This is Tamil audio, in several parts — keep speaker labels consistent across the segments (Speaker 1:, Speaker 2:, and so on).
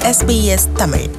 Speaker 1: SBS தமிழ்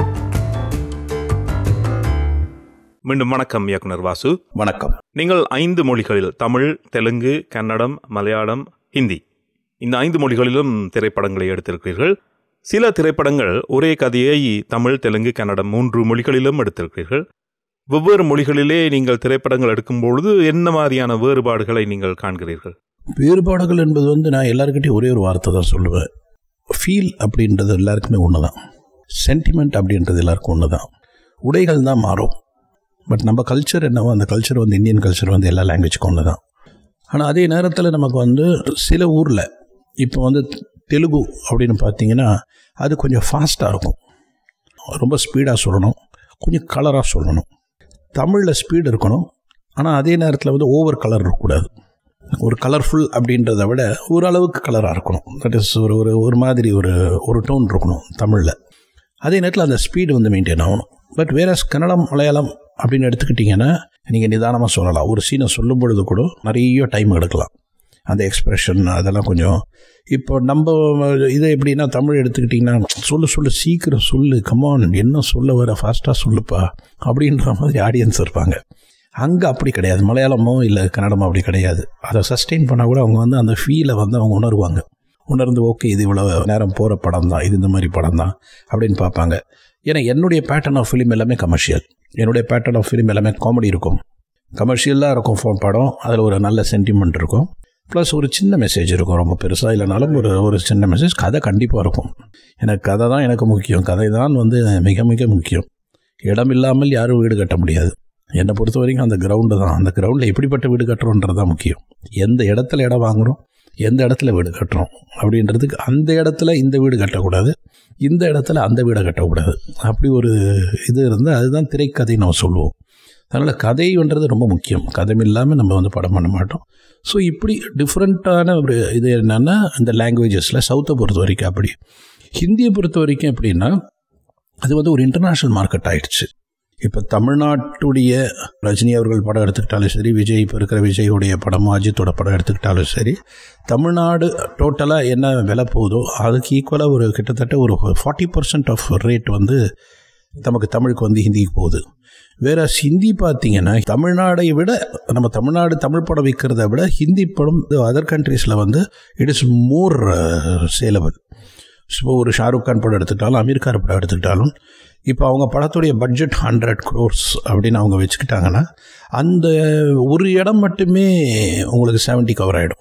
Speaker 2: மீண்டும் வணக்கம் இயக்குனர் வாசு
Speaker 3: வணக்கம்
Speaker 2: நீங்கள் ஐந்து மொழிகளில் தமிழ் தெலுங்கு கன்னடம் மலையாளம் ஹிந்தி இந்த ஐந்து மொழிகளிலும் திரைப்படங்களை எடுத்திருக்கிறீர்கள் சில திரைப்படங்கள் ஒரே கதையை தமிழ் தெலுங்கு கன்னடம் மூன்று மொழிகளிலும் எடுத்திருக்கிறீர்கள் வெவ்வேறு மொழிகளிலே நீங்கள் திரைப்படங்கள் எடுக்கும் பொழுது என்ன மாதிரியான வேறுபாடுகளை நீங்கள் காண்கிறீர்கள்
Speaker 3: வேறுபாடுகள் என்பது வந்து நான் எல்லாருக்கிட்டையும் ஒரே ஒரு வார்த்தை தான் சொல்லுவேன் ஃபீல் அப்படின்றது எல்லாருக்குமே ஒன்று தான் சென்டிமெண்ட் அப்படின்றது எல்லாருக்கும் ஒன்று தான் உடைகள் தான் மாறும் பட் நம்ம கல்ச்சர் என்னவோ அந்த கல்ச்சர் வந்து இந்தியன் கல்ச்சர் வந்து எல்லா லாங்குவேஜ்க்கும் ஒன்று தான் ஆனால் அதே நேரத்தில் நமக்கு வந்து சில ஊரில் இப்போ வந்து தெலுங்கு அப்படின்னு பார்த்தீங்கன்னா அது கொஞ்சம் ஃபாஸ்ட்டாக இருக்கும் ரொம்ப ஸ்பீடாக சொல்லணும் கொஞ்சம் கலராக சொல்லணும் தமிழில் ஸ்பீடு இருக்கணும் ஆனால் அதே நேரத்தில் வந்து ஓவர் கலர் இருக்கக்கூடாது ஒரு கலர்ஃபுல் அப்படின்றத விட ஓரளவுக்கு கலராக இருக்கணும் தட் இஸ் ஒரு ஒரு ஒரு மாதிரி ஒரு ஒரு டோன் இருக்கணும் தமிழில் அதே நேரத்தில் அந்த ஸ்பீடு வந்து மெயின்டைன் ஆகணும் பட் வேற கன்னடம் மலையாளம் அப்படின்னு எடுத்துக்கிட்டிங்கன்னா நீங்கள் நிதானமாக சொல்லலாம் ஒரு சீனை சொல்லும் பொழுது கூட நிறைய டைம் எடுக்கலாம் அந்த எக்ஸ்ப்ரெஷன் அதெல்லாம் கொஞ்சம் இப்போ நம்ம இதை எப்படின்னா தமிழ் எடுத்துக்கிட்டிங்கன்னா சொல்லு சொல்லு சீக்கிரம் சொல்லு கமான் என்ன சொல்ல வர ஃபாஸ்ட்டாக சொல்லுப்பா அப்படின்ற மாதிரி ஆடியன்ஸ் இருப்பாங்க அங்கே அப்படி கிடையாது மலையாளமோ இல்லை கன்னடமோ அப்படி கிடையாது அதை சஸ்டெயின் பண்ணால் கூட அவங்க வந்து அந்த ஃபீலை வந்து அவங்க உணர்வாங்க உணர்ந்து ஓகே இது இவ்வளோ நேரம் போகிற படம் தான் இது இந்த மாதிரி படம் தான் அப்படின்னு பார்ப்பாங்க ஏன்னா என்னுடைய பேட்டர்ன் ஆஃப் ஃபிலிம் எல்லாமே கமர்ஷியல் என்னுடைய பேட்டர்ன் ஆஃப் ஃபிலிம் எல்லாமே காமெடி இருக்கும் கமர்ஷியலாக இருக்கும் ஃபோன் படம் அதில் ஒரு நல்ல சென்டிமெண்ட் இருக்கும் ப்ளஸ் ஒரு சின்ன மெசேஜ் இருக்கும் ரொம்ப பெருசாக இல்லைனாலும் ஒரு ஒரு சின்ன மெசேஜ் கதை கண்டிப்பாக இருக்கும் எனக்கு கதை தான் எனக்கு முக்கியம் கதை தான் வந்து மிக மிக முக்கியம் இடம் இல்லாமல் யாரும் வீடு கட்ட முடியாது என்னை பொறுத்த வரைக்கும் அந்த கிரவுண்டு தான் அந்த கிரவுண்டில் எப்படிப்பட்ட வீடு கட்டுறோன்றது தான் முக்கியம் எந்த இடத்துல இடம் வாங்குகிறோம் எந்த இடத்துல வீடு கட்டுறோம் அப்படின்றதுக்கு அந்த இடத்துல இந்த வீடு கட்டக்கூடாது இந்த இடத்துல அந்த வீடை கட்டக்கூடாது அப்படி ஒரு இது இருந்தால் அதுதான் திரைக்கதை நம்ம சொல்லுவோம் அதனால் கதைன்றது ரொம்ப முக்கியம் கதை இல்லாமல் நம்ம வந்து படம் பண்ண மாட்டோம் ஸோ இப்படி டிஃப்ரெண்ட்டான ஒரு இது என்னென்னா இந்த லாங்குவேஜஸில் சவுத்தை பொறுத்த வரைக்கும் அப்படி ஹிந்தியை பொறுத்த வரைக்கும் எப்படின்னா அது வந்து ஒரு இன்டர்நேஷ்னல் மார்க்கெட் ஆயிடுச்சு இப்போ தமிழ்நாட்டுடைய ரஜினி அவர்கள் படம் எடுத்துக்கிட்டாலும் சரி விஜய் இப்போ இருக்கிற விஜயுடைய படமும் அஜித்தோட படம் எடுத்துக்கிட்டாலும் சரி தமிழ்நாடு டோட்டலாக என்ன விலை போகுதோ அதுக்கு ஈக்குவலாக ஒரு கிட்டத்தட்ட ஒரு ஃபார்ட்டி பர்சன்ட் ஆஃப் ரேட் வந்து நமக்கு தமிழுக்கு வந்து ஹிந்திக்கு போகுது வேற ஹிந்தி பார்த்தீங்கன்னா தமிழ்நாடை விட நம்ம தமிழ்நாடு தமிழ் படம் விற்கிறத விட ஹிந்தி படம் அதர் கண்ட்ரீஸில் வந்து இட் இஸ் மோர் சேலபிள் இப்போ ஒரு ஷாருக் கான் படம் எடுத்துக்கிட்டாலும் அமீர் கான் படம் எடுத்துக்கிட்டாலும் இப்போ அவங்க படத்துடைய பட்ஜெட் ஹண்ட்ரட் க்ரோர்ஸ் அப்படின்னு அவங்க வச்சுக்கிட்டாங்கன்னா அந்த ஒரு இடம் மட்டுமே உங்களுக்கு செவன்ட்டி கவர் ஆகிடும்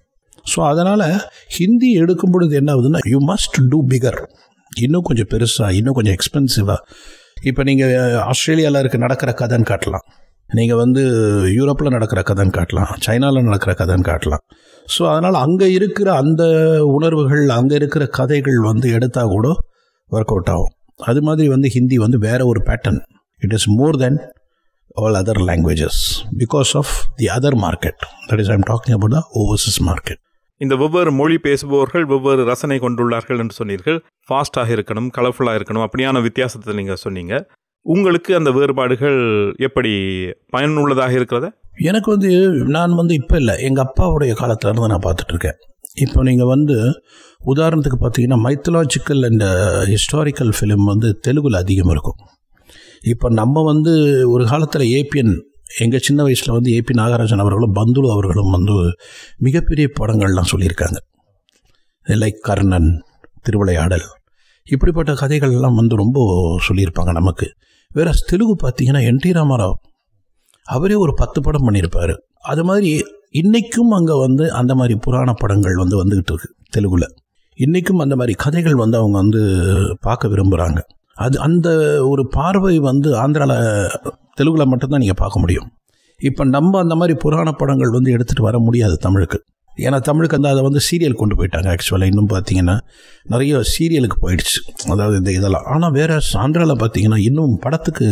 Speaker 3: ஸோ அதனால் ஹிந்தி எடுக்கும் பொழுது என்ன ஆகுதுன்னா யூ மஸ்ட் டூ பிகர் இன்னும் கொஞ்சம் பெருசாக இன்னும் கொஞ்சம் எக்ஸ்பென்சிவாக இப்போ நீங்கள் ஆஸ்திரேலியாவில் இருக்க நடக்கிற கதைன்னு காட்டலாம் நீங்கள் வந்து யூரோப்பில் நடக்கிற கதைன்னு காட்டலாம் சைனாவில் நடக்கிற கதைன்னு காட்டலாம் ஸோ அதனால் அங்கே இருக்கிற அந்த உணர்வுகள் அங்கே இருக்கிற கதைகள் வந்து எடுத்தால் கூட ஒர்க் அவுட் ஆகும் அது மாதிரி வந்து ஹிந்தி வந்து வேற ஒரு pattern it is more then all other languages because of the other market that is I'm talking about the overseas market
Speaker 2: இந்த வெவ்வேறு மொழி பேசுபவர்கள் வெவ்வேறு ரசனை கொண்டுள்ளார்கள் என்று சொன்னீர்கள் ஃபாஸ்ட்டாக இருக்கணும் கலர்ஃபுல்லாக இருக்கணும் அப்படியான வித்தியாசத்தை நீங்கள் சொன்னீங்க உங்களுக்கு அந்த வேறுபாடுகள் எப்படி பயனுள்ளதாக இருக்கிறதா
Speaker 3: எனக்கு வந்து நான் வந்து இப்போ இல்லை எங்கள் அப்பாவுடைய காலத்துல இருந்து நான் பார்த்துட்ருக்கேன் இப்போ நீங்கள் வந்து உதாரணத்துக்கு பார்த்தீங்கன்னா மைத்தலாஜிக்கல் அண்ட் ஹிஸ்டாரிக்கல் ஃபிலிம் வந்து தெலுங்குல அதிகம் இருக்கும் இப்போ நம்ம வந்து ஒரு காலத்தில் ஏபிஎன் எங்கள் சின்ன வயசில் வந்து ஏபி நாகராஜன் அவர்களும் பந்துலு அவர்களும் வந்து மிகப்பெரிய படங்கள்லாம் சொல்லியிருக்காங்க லைக் கர்ணன் திருவிளையாடல் இப்படிப்பட்ட கதைகள்லாம் வந்து ரொம்ப சொல்லியிருப்பாங்க நமக்கு வேற தெலுங்கு பார்த்தீங்கன்னா என் டி ராமாராவ் அவரே ஒரு பத்து படம் பண்ணியிருப்பார் அது மாதிரி இன்றைக்கும் அங்கே வந்து அந்த மாதிரி புராண படங்கள் வந்து வந்துக்கிட்டு இருக்கு தெலுங்குல இன்றைக்கும் அந்த மாதிரி கதைகள் வந்து அவங்க வந்து பார்க்க விரும்புகிறாங்க அது அந்த ஒரு பார்வை வந்து ஆந்திராவில் தெலுங்குல மட்டும்தான் நீங்கள் பார்க்க முடியும் இப்போ நம்ம அந்த மாதிரி புராண படங்கள் வந்து எடுத்துகிட்டு வர முடியாது தமிழுக்கு ஏன்னா தமிழுக்கு வந்து அதை வந்து சீரியல் கொண்டு போயிட்டாங்க ஆக்சுவலாக இன்னும் பார்த்தீங்கன்னா நிறைய சீரியலுக்கு போயிடுச்சு அதாவது இந்த இதெல்லாம் ஆனால் வேறு ஆந்திராவில் பார்த்தீங்கன்னா இன்னும் படத்துக்கு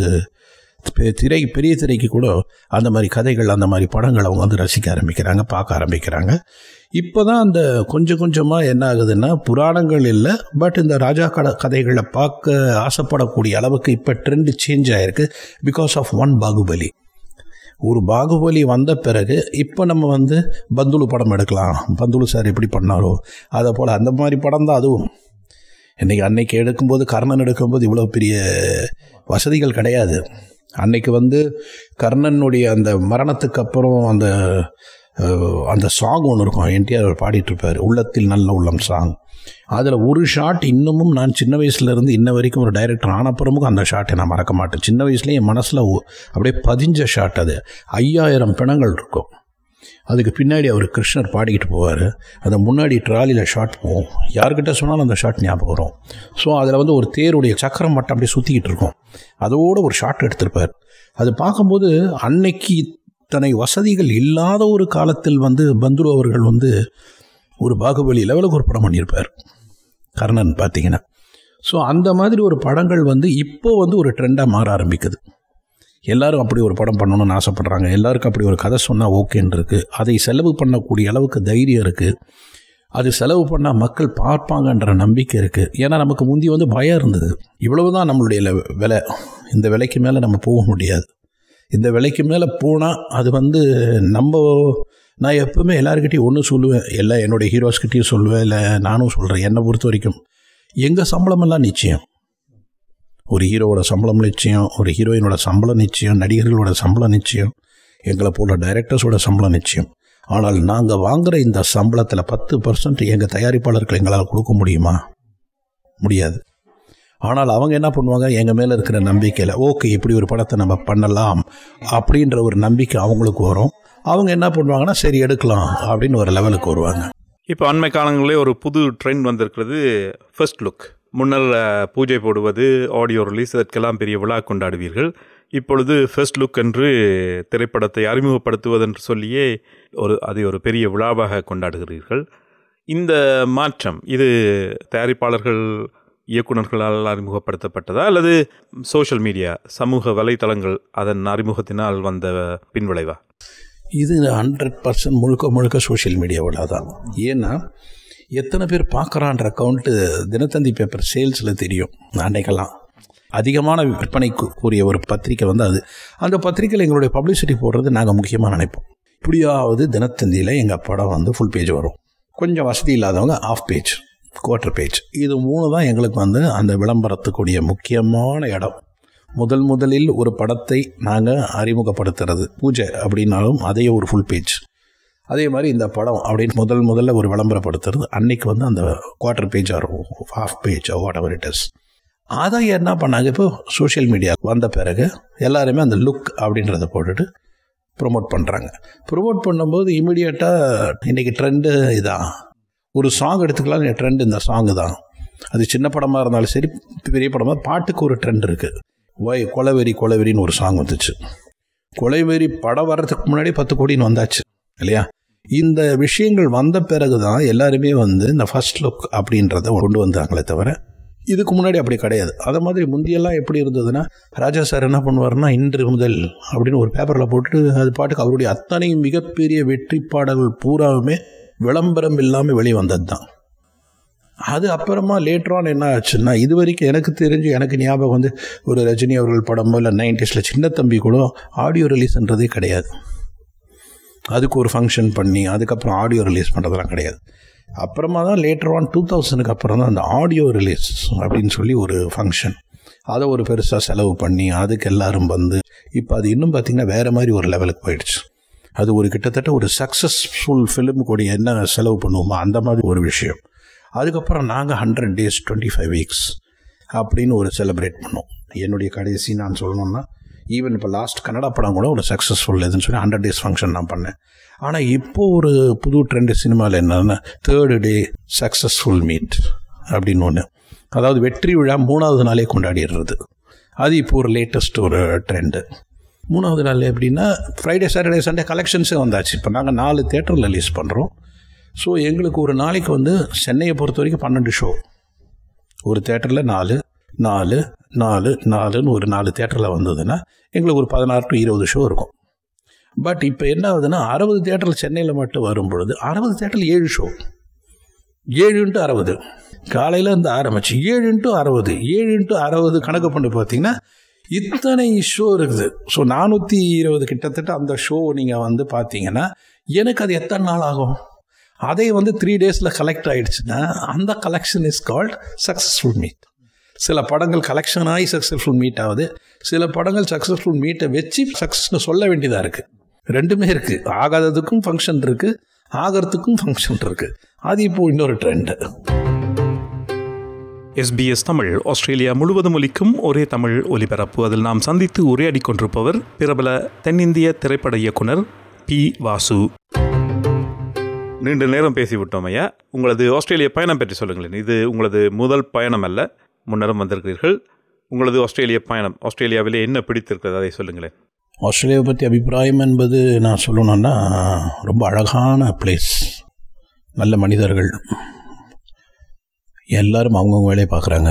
Speaker 3: திரை பெரிய திரைக்கு கூட அந்த மாதிரி கதைகள் அந்த மாதிரி படங்கள் அவங்க வந்து ரசிக்க ஆரம்பிக்கிறாங்க பார்க்க ஆரம்பிக்கிறாங்க இப்போ தான் அந்த கொஞ்சம் கொஞ்சமாக என்ன ஆகுதுன்னா புராணங்கள் இல்லை பட் இந்த ராஜா கட கதைகளை பார்க்க ஆசைப்படக்கூடிய அளவுக்கு இப்போ ட்ரெண்ட் சேஞ்ச் ஆகிருக்கு பிகாஸ் ஆஃப் ஒன் பாகுபலி ஒரு பாகுபலி வந்த பிறகு இப்போ நம்ம வந்து பந்துலு படம் எடுக்கலாம் பந்துலு சார் எப்படி பண்ணாரோ அதை போல் அந்த மாதிரி படம் தான் அதுவும் இன்றைக்கி அன்னைக்கு எடுக்கும்போது கர்ணன் எடுக்கும்போது இவ்வளோ பெரிய வசதிகள் கிடையாது அன்னைக்கு வந்து கர்ணனுடைய அந்த மரணத்துக்கு அப்புறம் அந்த அஹ், அந்த சாங் ஒன்று இருக்கும் என்டிஆர் அவர் பாடிட்டு இருப்பார் உள்ளத்தில் நல்ல உள்ளம் சாங் அதில் ஒரு ஷாட் இன்னமும் நான் சின்ன வயசுலேருந்து இன்ன வரைக்கும் ஒரு டைரக்டர் ஆனப்புறமும் அந்த ஷாட்டை நான் மறக்க மாட்டேன் சின்ன வயசுலேயே என் மனசில் அப்படியே பதிஞ்ச ஷாட் அது ஐயாயிரம் பிணங்கள் இருக்கும் அதுக்கு பின்னாடி அவர் கிருஷ்ணர் பாடிக்கிட்டு போவார் அந்த முன்னாடி ட்ராலியில் ஷாட் போகும் யார்கிட்ட சொன்னாலும் அந்த ஷாட் ஞாபகம் வரும் ஸோ அதில் வந்து ஒரு தேருடைய சக்கரம் மட்டும் அப்படியே சுற்றிக்கிட்டு இருக்கும் அதோட ஒரு ஷாட் எடுத்திருப்பார் அது பார்க்கும்போது அன்னைக்கு இத்தனை வசதிகள் இல்லாத ஒரு காலத்தில் வந்து பந்துரு அவர்கள் வந்து ஒரு பாகுபலி லெவலுக்கு ஒரு படம் பண்ணியிருப்பார் கர்ணன் பார்த்தீங்கன்னா ஸோ அந்த மாதிரி ஒரு படங்கள் வந்து இப்போ வந்து ஒரு ட்ரெண்டாக மாற ஆரம்பிக்குது எல்லாரும் அப்படி ஒரு படம் பண்ணணும்னு ஆசைப்படுறாங்க எல்லாருக்கும் அப்படி ஒரு கதை சொன்னால் ஓகேன்னு இருக்குது அதை செலவு பண்ணக்கூடிய அளவுக்கு தைரியம் இருக்குது அது செலவு பண்ணால் மக்கள் பார்ப்பாங்கன்ற நம்பிக்கை இருக்குது ஏன்னா நமக்கு முந்தி வந்து பயம் இருந்தது இவ்வளவு தான் நம்மளுடைய லெ- விலை இந்த விலைக்கு மேலே நம்ம போக முடியாது இந்த விலைக்கு மேலே போனால் அது வந்து நம்ம நான் எப்பவுமே எல்லாருக்கிட்டையும் ஒன்று சொல்லுவேன் எல்லா என்னுடைய ஹீரோஸ்கிட்டையும் சொல்லுவேன் இல்லை நானும் சொல்கிறேன் என்னை பொறுத்த வரைக்கும் எங்கள் சம்பளமெல்லாம் நிச்சயம் ஒரு ஹீரோவோட சம்பளம் நிச்சயம் ஒரு ஹீரோயினோட சம்பளம் நிச்சயம் நடிகர்களோட சம்பளம் நிச்சயம் எங்களை போல டைரக்டர்ஸோட சம்பளம் நிச்சயம் ஆனால் நாங்கள் வாங்குற இந்த சம்பளத்தில் பத்து பர்சன்ட் எங்கள் தயாரிப்பாளர்கள் எங்களால் கொடுக்க முடியுமா முடியாது ஆனால் அவங்க என்ன பண்ணுவாங்க எங்கள் மேலே இருக்கிற நம்பிக்கையில் ஓகே இப்படி ஒரு படத்தை நம்ம பண்ணலாம் அப்படின்ற ஒரு நம்பிக்கை அவங்களுக்கு வரும் அவங்க என்ன பண்ணுவாங்கன்னா சரி எடுக்கலாம் அப்படின்னு ஒரு லெவலுக்கு வருவாங்க
Speaker 2: இப்போ அண்மை காலங்களிலே ஒரு புது ட்ரெண்ட் வந்திருக்கிறது ஃபர்ஸ்ட் லுக் முன்னர் அஹ், பூஜை போடுவது ஆடியோ ரிலீஸ் இதற்கெல்லாம் பெரிய விழா கொண்டாடுவீர்கள் இப்பொழுது ஃபர்ஸ்ட் லுக் என்று திரைப்படத்தை அறிமுகப்படுத்துவதென்று சொல்லியே ஒரு அதை ஒரு பெரிய விழாவாக கொண்டாடுகிறீர்கள் இந்த மாற்றம் இது தயாரிப்பாளர்கள் இயக்குனர்களால் அறிமுகப்படுத்தப்பட்டதா அல்லது சோஷியல் மீடியா சமூக வலைத்தளங்கள் அதன் அறிமுகத்தினால் வந்த பின்விளைவா
Speaker 3: இது ஹண்ட்ரட் பர்சன்ட் முழுக்க முழுக்க சோஷியல் மீடியாவில் தான் ஏன்னா எத்தனை பேர் பார்க்குறான்ற அக்கௌண்ட்டு தினத்தந்தி பேப்பர் சேல்ஸில் தெரியும் அன்னைக்கெல்லாம் அதிகமான விற்பனைக்கு கூடிய ஒரு பத்திரிக்கை வந்து அது அந்த பத்திரிக்கையில் எங்களுடைய பப்ளிசிட்டி போடுறது நாங்கள் முக்கியமாக நினைப்போம் இப்படியாவது தினத்தந்தியில் எங்கள் படம் வந்து ஃபுல் பேஜ் வரும் கொஞ்சம் வசதி இல்லாதவங்க ஆஃப் பேஜ் குவார்ட்டர் பேஜ் இது மூணு தான் எங்களுக்கு வந்து அந்த விளம்பரத்துக்குரிய முக்கியமான இடம் முதல் முதலில் ஒரு படத்தை நாங்கள் அறிமுகப்படுத்துறது பூஜை அப்படின்னாலும் அதே ஒரு ஃபுல் பேஜ் அதே மாதிரி இந்த படம் அப்படின்னு முதல் முதல்ல ஒரு விளம்பரப்படுத்துறது அன்னைக்கு வந்து அந்த குவார்ட்டர் பேஜ் ஆகும் half page whatever it is அதை என்ன பண்ணாங்க இப்போ சோஷியல் மீடியா வந்த பிறகு எல்லாருமே அந்த லுக் அப்படின்றத போட்டுட்டு ப்ரொமோட் பண்ணுறாங்க ப்ரொமோட் பண்ணும்போது இமிடியேட்டாக இன்றைக்கி ட்ரெண்டு இதான் ஒரு சாங் எடுத்துக்கலாம் ட்ரெண்ட் இந்த சாங்கு தான் அது சின்ன படமாக இருந்தாலும் சரி பெரிய படமாக பாட்டுக்கு ஒரு ட்ரெண்ட் இருக்குது ஒய் கொலவெறி கொலவெறின்னு ஒரு சாங் வந்துச்சு கொலைவெறி படம் வர்றதுக்கு முன்னாடி பத்து கோடின்னு வந்தாச்சு இல்லையா இந்த விஷயங்கள் வந்த பிறகு தான் எல்லாருமே வந்து இந்த ஃபர்ஸ்ட் லுக் அப்படின்றத கொண்டு வந்தாங்களே தவிர இதுக்கு முன்னாடி அப்படி கிடையாது அது மாதிரி முந்தியெல்லாம் எப்படி இருந்ததுன்னா ராஜா சார் என்ன பண்ணுவார்னா இன்று முதல் அப்படின்னு ஒரு பேப்பரில் போட்டு அது பாட்டுக்கு அவருடைய அத்தனை மிகப்பெரிய வெற்றி பாடல்கள் பூராவுமே விளம்பரம் இல்லாமல் வெளியே வந்தது தான் அது அப்புறமா லேட்டரான் என்ன ஆச்சுன்னா இது வரைக்கும் எனக்கு தெரிஞ்சு எனக்கு ஞாபகம் வந்து ஒரு ரஜினி அவர்கள் படமோ இல்லை நைன்டிஸில் சின்ன தம்பி கூட ஆடியோ ரிலீஸ்ன்றதே கிடையாது அதுக்கு ஒரு ஃபங்க்ஷன் பண்ணி அதுக்கப்புறம் ஆடியோ ரிலீஸ் பண்ணுறதெல்லாம் கிடையாது அப்புறமா தான் லேட்டர் ஆன் டூ தௌசண்ட்க்கு அப்புறம் தான் அந்த ஆடியோ ரிலீஸ் அப்படின்னு சொல்லி ஒரு ஃபங்க்ஷன் அதை ஒரு பெருசாக செலவு பண்ணி அதுக்கு எல்லாரும் வந்து இப்போ அது இன்னும் பார்த்திங்கன்னா வேறு மாதிரி ஒரு லெவலுக்கு போயிடுச்சு அது ஒரு கிட்டத்தட்ட ஒரு சக்ஸஸ்ஃபுல் ஃபிலிம் கூட என்ன செலவு பண்ணுவோமோ அந்த மாதிரி ஒரு விஷயம் அதுக்கப்புறம் நாங்கள் hundred days twenty five weeks அப்படின்னு ஒரு செலிப்ரேட் பண்ணோம் என்னுடைய கடைசி நான் சொல்லணும்னா ஈவன் இப்போ லாஸ்ட் கன்னடா படம் கூட ஒரு சக்ஸஸ்ஃபுல் இதுன்னு சொல்லி ஹண்ட்ரட் டேஸ் ஃபங்க்ஷன் நான் பண்ணேன் ஆனால் இப்போ ஒரு புது ட்ரெண்டு சினிமாவில் என்னன்னா தேர்டு டே சக்ஸஸ்ஃபுல் மீட் அப்படின்னு ஒன்று அதாவது வெற்றி விழா மூணாவது நாளே கொண்டாடிடுறது அது இப்போ ஒரு லேட்டஸ்ட் ஒரு ட்ரெண்டு மூணாவது நாள் எப்படின்னா ஃப்ரைடே சாட்டர்டே சண்டே கலெக்ஷன்ஸே வந்தாச்சு இப்போ நாங்கள் நாலு தேட்டரில் ரிலீஸ் பண்ணுறோம் ஸோ எங்களுக்கு ஒரு நாளைக்கு வந்து சென்னையை பொறுத்த வரைக்கும் பன்னெண்டு ஷோ ஒரு தேட்டரில் நாலு நாலு நாலு நாலுன்னு ஒரு நாலு தேட்டரில் வந்ததுன்னா எங்களுக்கு ஒரு பதினாறு டு இருபது ஷோ இருக்கும் பட் இப்போ என்ன ஆகுதுன்னா அறுபது தேட்டரில் சென்னையில் மட்டும் வரும் பொழுது அறுபது தேட்டரில் ஏழு ஷோ ஏழு இன்ட்டு அறுபது காலையில் இருந்து ஆரம்பிச்சு ஏழு இன்ட்டு அறுபது ஏழு இன்ட்டு அறுபது கணக்கு பண்ணி பார்த்தீங்கன்னா இத்தனை ஷோ இருக்குது ஸோ நானூற்றி இருபது கிட்டத்தட்ட அந்த ஷோ நீங்கள் வந்து பார்த்தீங்கன்னா எனக்கு அது எத்தனை நாள் ஆகும் அதை வந்து த்ரீ டேஸில் கலெக்ட் ஆயிடுச்சுன்னா அந்த collection is called successful meet சில படங்கள் கலெக்ஷன் ஆகி சக்ஸஸ்ஃபுல் மீட் ஆகுது சில படங்கள் சக்ஸஸ்ஃபுல் மீட்டை வச்சு சக்ஸஸ்னு சொல்ல வேண்டியதாக இருக்குது ரெண்டுமே இருக்குது ஆகாததுக்கும் ஃபங்க்ஷன் இருக்குது ஆகிறதுக்கும் ஃபங்க்ஷன் இருக்குது அது இப்போ இன்னொரு ட்ரெண்டு
Speaker 2: எஸ்பிஎஸ் தமிழ் ஆஸ்திரேலியா முழுவதும் ஒலிக்கும் ஒரே தமிழ் ஒலிபரப்பு அதில் நாம் சந்தித்து உரையாடி கொண்டிருப்பவர் பிரபல தென்னிந்திய திரைப்பட இயக்குனர் பி வாசு நீண்ட நேரம் பேசிவிட்டோம் ஐயா உங்களது ஆஸ்திரேலிய பயணம் பற்றி சொல்லுங்களேன் இது உங்களது முதல் பயணம் அல்ல முன்னரும் வந்திருக்கிறீர்கள் உங்களது ஆஸ்திரேலிய பயணம் ஆஸ்திரேலியாவிலே என்ன பிடித்திருக்கிறது அதை சொல்லுங்களேன்
Speaker 3: ஆஸ்திரேலியாவை பற்றி அபிப்பிராயம் என்பது நான் சொல்லணும்னா ரொம்ப அழகான பிளேஸ் நல்ல மனிதர்கள் எல்லாரும் அவங்கவுங்க வேலையை பார்க்குறாங்க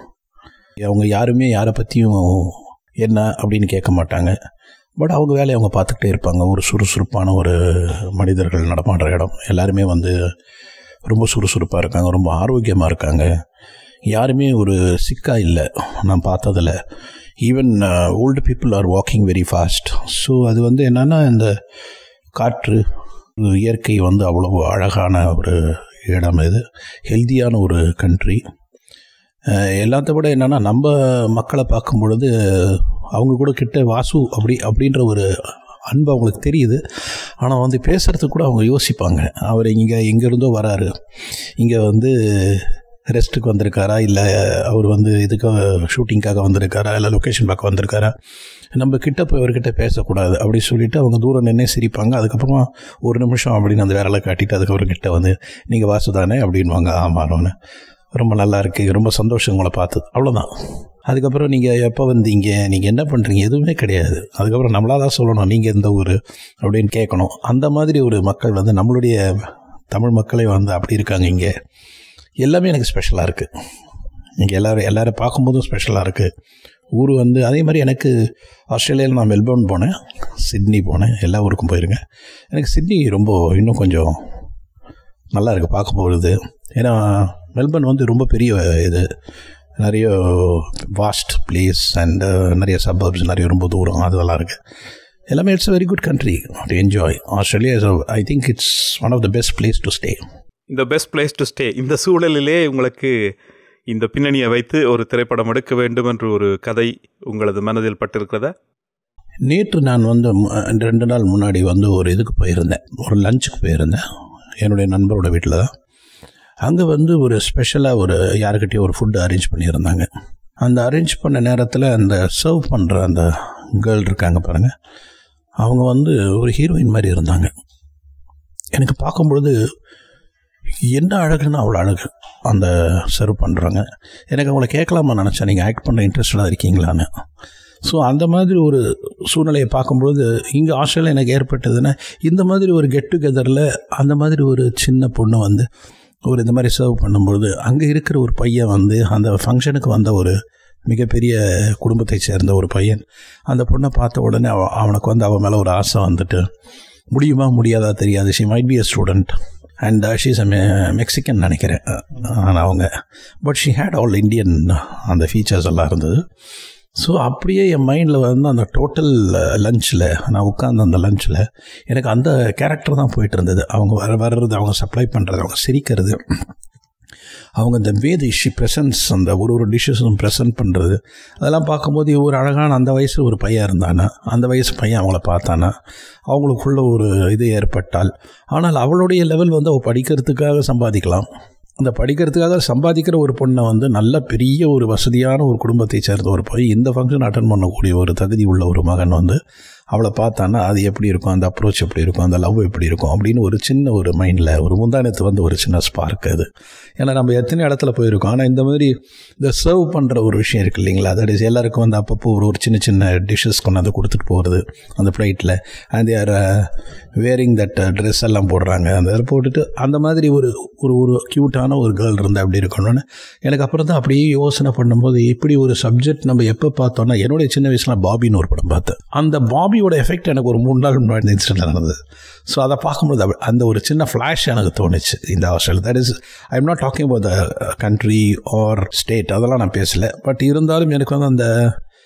Speaker 3: அவங்க யாருமே யாரை பற்றியும் என்ன அப்படின்னு கேட்க மாட்டாங்க பட் அவங்க வேலையை அவங்க பார்த்துக்கிட்டே இருப்பாங்க ஒரு சுறுசுறுப்பான ஒரு மனிதர்கள் நடமாடுற இடம் எல்லாருமே வந்து ரொம்ப சுறுசுறுப்பாக இருக்காங்க ரொம்ப ஆரோக்கியமாக இருக்காங்க யாருமே ஒரு சிக்கா இல்லை நான் பார்த்ததில் even old people are walking very fast so அது வந்து என்னென்னா இந்த காற்று இயற்கை வந்து அவ்வளோ அழகான ஒரு இடம் இது ஹெல்த்தியான ஒரு கண்ட்ரி எல்லாத்த விட என்னென்னா நம்ம மக்களை பார்க்கும் பொழுது அவங்க கூட கிட்ட வாசு அப்படி அப்படின்ற ஒரு அன்பு அவங்களுக்கு தெரியுது ஆனால் வந்து பேசுகிறதுக்கு கூட அவங்க யோசிப்பாங்க அவர் இங்கே எங்கேருந்தோ வராரு இங்கே வந்து ரெஸ்ட்டுக்கு வந்திருக்காரா இல்லை அவர் வந்து இதுக்கு ஷூட்டிங்காக வந்திருக்காரா இல்லை லொக்கேஷன் பார்க்க வந்திருக்காரா நம்ம கிட்ட போய் அவர்கிட்ட பேசக்கூடாது அப்படி சொல்லிவிட்டு அவங்க தூரம் நின்று சிரிப்பாங்க அதுக்கப்புறமா ஒரு நிமிஷம் அப்படின்னு அந்த விரலை காட்டிட்டு அதுக்கப்புறம் கிட்ட வந்து நீங்கள் வாசு தானே அப்படின்வாங்க ஆமாம் ரொம்ப நல்லா இருக்குது ரொம்ப சந்தோஷம் உங்களை பார்த்தது அவ்வளோதான் அதுக்கப்புறம் நீங்கள் எப்போ வந்தீங்க நீங்கள் என்ன பண்ணுறீங்க எதுவுமே கிடையாது அதுக்கப்புறம் நம்மளாக தான் சொல்லணும் நீங்கள் எந்த ஊர் அப்படின்னு கேட்கணும் அந்த மாதிரி ஒரு மக்கள் வந்து நம்மளுடைய தமிழ் மக்களே வந்து அப்படி இருக்காங்க இங்கே எல்லாமே எனக்கு ஸ்பெஷலாக இருக்குது இங்கே எல்லோரும் எல்லோரும் பார்க்கும்போதும் ஸ்பெஷலாக இருக்குது ஊர் வந்து அதே மாதிரி எனக்கு ஆஸ்திரேலியாவில் நான் மெல்போர்ன் போனேன் சிட்னி போனேன் எல்லா ஊருக்கும் போயிருக்கேன் எனக்கு சிட்னி ரொம்ப இன்னும் கொஞ்சம் நல்லா இருக்குது பார்க்கும்பொழுது ஏன்னா மெல்பர்ன் வந்து ரொம்ப பெரிய இது நிறைய வாஸ்ட் பிளேஸ் அண்ட் நிறைய சப்பர்ப்ஸ் நிறைய ரொம்ப தூரம் அதெல்லாம் இருக்குது எல்லாமே it's very good country to enjoy Australia I think it's one of the best place to stay
Speaker 2: இந்த பெஸ்ட் பிளேஸ் டு ஸ்டே இந்த சூழலிலே உங்களுக்கு இந்த பின்னணியை வைத்து ஒரு திரைப்படம் எடுக்க வேண்டும் என்று ஒரு கதை உங்களது மனதில் பட்டிருக்கிறதா
Speaker 3: நேற்று நான் வந்து ரெண்டு நாள் முன்னாடி வந்து ஒரு இதுக்கு போயிருந்தேன் ஒரு லஞ்சுக்கு போயிருந்தேன் என்னுடைய நண்பரோட வீட்டில் தான் அங்கே வந்து ஒரு ஸ்பெஷலாக ஒரு யாருக்கிட்டேயும் ஒரு ஃபுட்டு அரேஞ்ச் பண்ணியிருந்தாங்க அந்த அரேஞ்ச் பண்ண நேரத்தில் அந்த சர்வ் பண்ணுற அந்த கேர்ள் இருக்காங்க பாருங்கள் அவங்க வந்து ஒரு ஹீரோயின் மாதிரி இருந்தாங்க எனக்கு பார்க்கும்பொழுது என்ன அழகுன்னா அவ்வளோ அழகு அந்த சர்வ் பண்ணுறாங்க எனக்கு அவங்கள கேட்கலாமா நினச்சேன் நீங்கள் ஆக்ட் பண்ண இன்ட்ரெஸ்டடாக இருக்கீங்களான்னு ஸோ அந்த மாதிரி ஒரு சூழ்நிலையை பார்க்கும்பொழுது இங்கே ஆஸ்திரேலியா எனக்கு ஏற்பட்டதுன்னா இந்த மாதிரி ஒரு கெட் டுகெதரில் அந்த மாதிரி ஒரு சின்ன பொண்ணு வந்து ஒரு இந்த மாதிரி சர்வ் பண்ணும்பொழுது அங்கே இருக்கிற ஒரு பையன் வந்து அந்த ஃபங்க்ஷனுக்கு வந்த ஒரு மிகப்பெரிய குடும்பத்தை சேர்ந்த ஒரு பையன் அந்த பொண்ணை பார்த்த உடனே அவ அவனுக்கு வந்து அவன் மேலே ஒரு ஆசை வந்துட்டு முடியுமா முடியாதா தெரியாது she might be a student and she's a Mexican நினைக்கிறேன் ஆனால் அவங்க but she had all Indian அந்த ஃபீச்சர்ஸ் எல்லாம் இருந்தது ஸோ அப்படியே என் மைண்டில் வந்து அந்த டோட்டல் லஞ்சில் நான் உட்காந்து அந்த லஞ்சில் எனக்கு அந்த கேரக்டர் தான் போயிட்டு இருந்தது அவங்க வர வர்றது அவங்க சப்ளை பண்ணுறது அவங்க சிரிக்கிறது அவங்க இந்த வேதி ஷி ப்ரெசன்ஸ் அந்த ஒரு ஒரு டிஷ்ஷஸும் ப்ரெசன்ட் பண்ணுறது அதெல்லாம் பார்க்கும்போது ஒரு அழகான அந்த வயசு ஒரு பையன் இருந்தானா அந்த வயசு பையன் அவங்கள பார்த்தானா அவங்களுக்குள்ள ஒரு இது ஏற்பட்டால் ஆனால் அவளுடைய லெவல் வந்து அவள் படிக்கிறதுக்காக சம்பாதிக்கலாம் அந்த படிக்கிறதுக்காக சம்பாதிக்கிற ஒரு பொண்ணை வந்து நல்ல பெரிய ஒரு வசதியான ஒரு குடும்பத்தை சேர்ந்த ஒரு போய் இந்த ஃபங்க்ஷன் அட்டன் பண்ணக்கூடிய ஒரு தகுதி உள்ள ஒரு மகன் வந்து அவளை பார்த்தான்னா அது எப்படி இருக்கும் அந்த அப்ரோச் எப்படி இருக்கும் அந்த லவ் எப்படி இருக்கும் அப்படின்னு ஒரு சின்ன ஒரு மைண்டில் ஒரு முந்தானத்து வந்து ஒரு சின்ன ஸ்பார்க் அது ஏன்னா நம்ம எத்தனை இடத்துல போயிருக்கோம் ஆனால் இந்த மாதிரி இந்த சர்வ் பண்ணுற ஒரு விஷயம் இருக்குது இல்லைங்களா தட் இஸ் எல்லாருக்கும் வந்து அப்பப்போ ஒரு ஒரு சின்ன சின்ன டிஷ்ஷஸ் கொண்டாந்து கொடுத்துட்டு போகிறது அந்த ஃப்ளைட்டில் அண்ட் யார் வேரிங் தட் ட்ரெஸ் எல்லாம் போடுறாங்க அந்த இதை போட்டுட்டு அந்த மாதிரி ஒரு ஒரு ஒரு க்யூட்டான ஒரு கேர்ள் இருந்தால் அப்படி இருக்கணும்னு எனக்கு அப்புறம் தான் அப்படியே யோசனை பண்ணும்போது இப்படி ஒரு சப்ஜெக்ட் நம்ம எப்போ பார்த்தோன்னா என்னுடைய சின்ன வயசில் பாபின்னு ஒரு படம் பார்த்தேன் அந்த பாபியோட எஃபெக்ட் எனக்கு ஒரு மூணு நாள் முன்னாடி இந்த இன்சிடென்ட் நடந்தது ஸோ அதை பார்க்கும்போது அந்த ஒரு சின்ன ஃப்ளாஷ் எனக்கு தோணுச்சு இந்த Australia that is I am not talking about the country or state அதெல்லாம் நான் பேசலை பட் இருந்தாலும் எனக்கு வந்து அந்த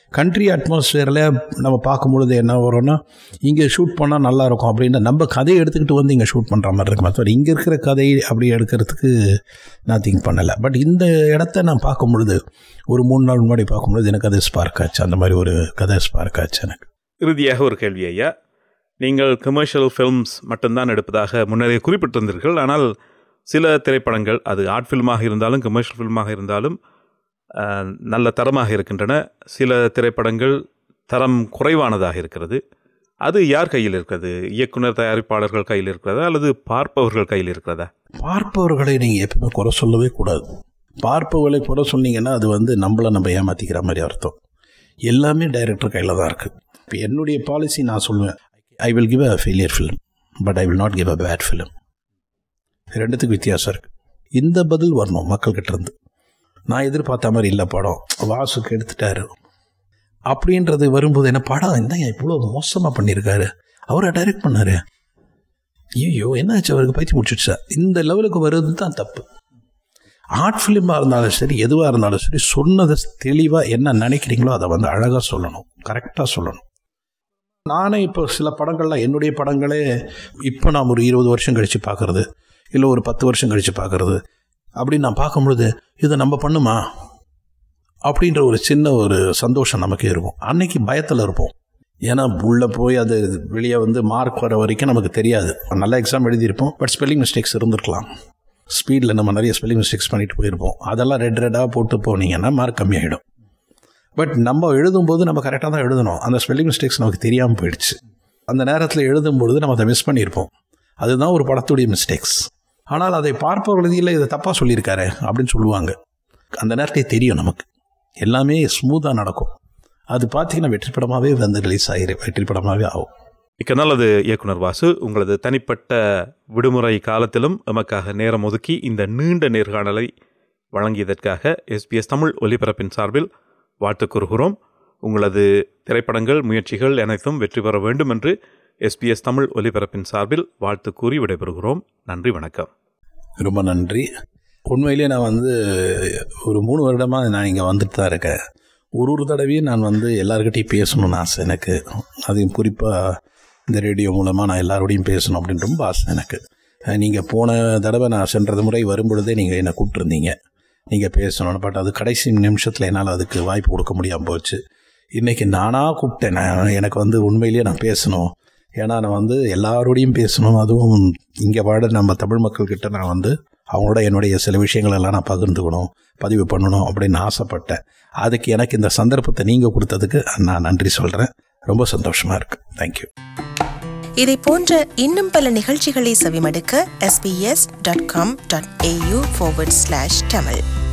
Speaker 3: கண்ட்ரி அட்மாஸ்ஃபியரில் நம்ம பார்க்கும் பொழுது என்ன வரும்னா இங்கே ஷூட் பண்ணால் நல்லா இருக்கும் அப்படின்னு நம்ம கதையை எடுத்துக்கிட்டு வந்து இங்கே ஷூட் பண்ணுற மாதிரி இருக்கு மற்ற இங்கே இருக்கிற கதை அப்படி எடுக்கிறதுக்கு நான் திங்க் பண்ணலை பட் இந்த இடத்த நான் பார்க்கும் பொழுது ஒரு மூணு நாள் முன்னாடி பார்க்கும்பொழுது எனக்கு அது ஸ்பார்க் ஆச்சு அந்த மாதிரி ஒரு கதை ஸ்பார்க் ஆச்சு எனக்கு
Speaker 2: இறுதியாக ஒரு கேள்வி ஐயா நீங்கள் கமர்ஷியல் ஃபில்ம்ஸ் மட்டும்தான் எடுப்பதாக முன்னரே குறிப்பிட்டிருந்தீர்கள் ஆனால் சில திரைப்படங்கள் அது ஆர்ட் ஃபில்மாக இருந்தாலும் கமர்ஷியல் ஃபில்மாக இருந்தாலும் அஹ், நல்ல தரமாக இருக்கின்றன சில திரைப்படங்கள் தரம் குறைவானதாக இருக்கிறது அது யார் கையில் இருக்கிறது இயக்குனர் தயாரிப்பாளர்கள் கையில் இருக்கிறதா அல்லது பார்ப்பவர்கள் கையில் இருக்கிறதா
Speaker 3: பார்ப்பவர்களை நீங்கள் எப்பவுமே குறை சொல்லவே கூடாது பார்ப்பவர்களை குறை சொன்னீங்கன்னா அது வந்து நம்மளை நம்ம ஏமாற்றிக்கிற மாதிரி அர்த்தம் எல்லாமே டைரக்டர் கையில் தான் இருக்குது இப்போ என்னுடைய பாலிசி நான் சொல்லுவேன் I will give a failure film but I will not give a bad film ரெண்டுத்துக்கு வித்தியாசம் இருக்குது இந்த பதில் வரணும் மக்கள்கிட்ட இருந்து நான் எதிர்பார்த்த மாதிரி இல்லை படம் வாசுக்கு எடுத்துட்டாரு அப்படின்றது வரும்போது என்ன படம் என்ன இவ்வளோ மோசமாக பண்ணியிருக்காரு அவரை டைரக்ட் பண்ணாரு ஐயோ என்னாச்சு அவருக்கு பயிற்சி முடிச்சிடுச்சா இந்த லெவலுக்கு வருது தான் தப்பு ஆர்ட் ஃபிலிமாக இருந்தாலும் சரி எதுவாக இருந்தாலும் சரி சொன்னதை தெளிவாக என்ன நினைக்கிறீங்களோ அதை வந்து அழகாக சொல்லணும் கரெக்டாக சொல்லணும் நானே இப்போ சில படங்கள்லாம் என்னுடைய படங்களே இப்போ நான் ஒரு இருபது வருஷம் கழித்து பார்க்குறது இல்லை ஒரு பத்து வருஷம் கழித்து பார்க்குறது அப்படின்னு நான் பார்க்கும்பொழுது இதை நம்ம பண்ணுமா அப்படின்ற ஒரு சின்ன ஒரு சந்தோஷம் நமக்கு இருக்கும் அன்னைக்கு பயத்தில் இருப்போம் ஏன்னா உள்ளே போய் அது வெளியே வந்து மார்க் வர வரைக்கும் நமக்கு தெரியாது நல்ல எக்ஸாம் எழுதியிருப்போம் பட் ஸ்பெல்லிங் மிஸ்டேக்ஸ் இருந்திருக்கலாம் ஸ்பீடில் நம்ம நிறைய ஸ்பெல்லிங் மிஸ்டேக்ஸ் பண்ணிட்டு போயிருப்போம் அதெல்லாம் ரெட் ரெட்டாக போட்டு போனீங்கன்னா மார்க் கம்மியாயிடும் பட் நம்ம எழுதும்போது நம்ம கரெக்டாக தான் எழுதணும் அந்த ஸ்பெல்லிங் மிஸ்டேக்ஸ் நமக்கு தெரியாமல் போயிடுச்சு அந்த நேரத்தில் எழுதும்பொழுது நம்ம அதை மிஸ் பண்ணியிருப்போம் அதுதான் ஒரு படத்துடைய மிஸ்டேக்ஸ் ஆனால் அதை பார்ப்பவர்கள் இல்லை இதை தப்பாக சொல்லியிருக்காரு அப்படின்னு சொல்லுவாங்க அந்த நேரத்தை தெரியும் நமக்கு எல்லாமே ஸ்மூத்தாக நடக்கும் அது பார்த்தீங்கன்னா வெற்றி படமாகவே வந்து ரிலீஸ் ஆகிரு வெற்றி படமாகவே ஆகும்
Speaker 2: மிக்க நல்லது இயக்குனர் வாசு உங்களது தனிப்பட்ட விடுமுறை காலத்திலும் எமக்காக நேரம் ஒதுக்கி இந்த நீண்ட நேர்காணலை வழங்கியதற்காக எஸ்பிஎஸ் தமிழ் ஒலிபரப்பின் சார்பில் வாழ்த்து கூறுகிறோம் உங்களது திரைப்படங்கள் முயற்சிகள் அனைத்தும் வெற்றி பெற வேண்டும் என்று எஸ்பிஎஸ் தமிழ் ஒலிபரப்பின் சார்பில் வாழ்த்து கூறி விடைபெறுகிறோம் நன்றி வணக்கம்
Speaker 3: ரொம்ப நன்றி உண்மையிலேயே நான் வந்து ஒரு மூணு வருடமாக நான் இங்கே வந்துட்டு தான் இருக்கேன் ஒரு ஒரு தடவையும் நான் வந்து எல்லாருக்கிட்டையும் பேசணும்னு ஆசை எனக்கு அதையும் குறிப்பாக இந்த ரேடியோ மூலமாக நான் எல்லாரோடையும் பேசணும் அப்படின்னு ரொம்ப ஆசை எனக்கு நீங்கள் போன தடவை நான் சென்றது முறை வரும்பொழுதே நீங்கள் என்னை கூப்பிட்டுருந்தீங்க நீங்கள் பேசணும்னு பட் அது கடைசி நிமிஷத்தில் என்னால் அதுக்கு வாய்ப்பு கொடுக்க முடியாமல் போச்சு இன்றைக்கி நானாக கூப்பிட்டேன் நான் எனக்கு வந்து உண்மையிலேயே நான் பேசணும் ஏன்னா நான் வந்து எல்லாரோடையும் பேசணும் அதுவும் இங்கே வாட நம்ம தமிழ் மக்கள்கிட்ட நான் வந்து அவங்களோட என்னுடைய சில விஷயங்கள் எல்லாம் நான் பகிர்ந்துக்கணும் பதிவு பண்ணணும் அப்படின்னு ஆசைப்பட்டேன் அதுக்கு எனக்கு இந்த சந்தர்ப்பத்தை நீங்கள் கொடுத்ததுக்கு நான் நன்றி சொல்கிறேன் ரொம்ப சந்தோஷமாக இருக்குது தேங்க்யூ
Speaker 1: இதை போன்ற இன்னும் பல நிகழ்ச்சிகளை செவிமடுக்க sbs.com.au forward slash tamil